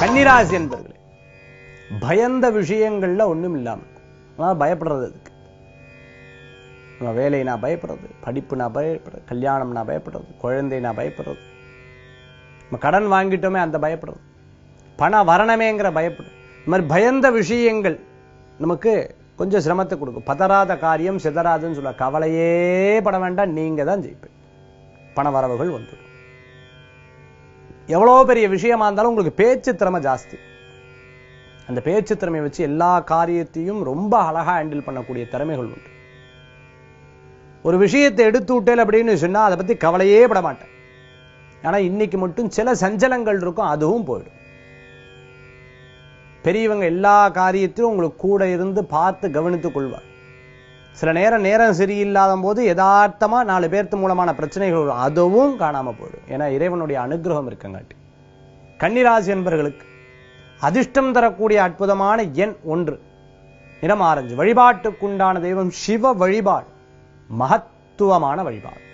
கன்னிராசி என்பர்களே பயந்த விஷயங்கள்ல ஒண்ணும் இல்லாம இருக்கும். அதனால பயப்படுறது அதுக்கு நம்ம வேலை நான் பயப்படுறது படிப்பு நான் பயப்படுறது கல்யாணம் நான் பயப்படுறது குழந்தை நான் பயப்படுறது நம்ம கடன் வாங்கிட்டோமே அந்த பயப்படுறது பண வரணமேங்கிற பயப்படும் இந்த மாதிரி பயந்த விஷயங்கள் நமக்கு கொஞ்சம் சிரமத்தை கொடுக்கும் பதறாத காரியம் சிதறாதுன்னு சொல்ல கவலையே பட வேண்டாம் நீங்க தான் ஜெயிப்பீங்க பண வரவுகள் வந்துடும் எவ்வளோ பெரிய விஷயமா இருந்தாலும் உங்களுக்கு பேச்சு திறமை ஜாஸ்தி அந்த பேச்சு திறமையை வச்சு எல்லா காரியத்தையும் ரொம்ப அழகா ஹேண்டில் பண்ணக்கூடிய திறமைகள் உண்டு ஒரு விஷயத்தை எடுத்து விட்டேன் அப்படின்னு சொன்னா அதை பத்தி கவலையே பட மாட்டேன் ஆனா இன்னைக்கு மட்டும் சில சஞ்சலங்கள் இருக்கும் அதுவும் போயிடும் பெரியவங்க எல்லா காரியத்தையும் உங்களுக்கு கூட இருந்து பார்த்து கவனித்துக் கொள்வார் சில நேரம் நேரம் சரியில்லாத போது யதார்த்தமா நாலு பேர்த்து மூலமான பிரச்சனைகள் வரும் அதுவும் காணாம போயிடும் ஏன்னா இறைவனுடைய அனுகிரகம் இருக்கங்காட்டி கன்னிராசி என்பர்களுக்கு அதிர்ஷ்டம் தரக்கூடிய அற்புதமான எண் ஒன்று நிறம் ஆரஞ்சு வழிபாட்டுக்குண்டான தெய்வம் சிவ வழிபாடு மகத்துவமான வழிபாடு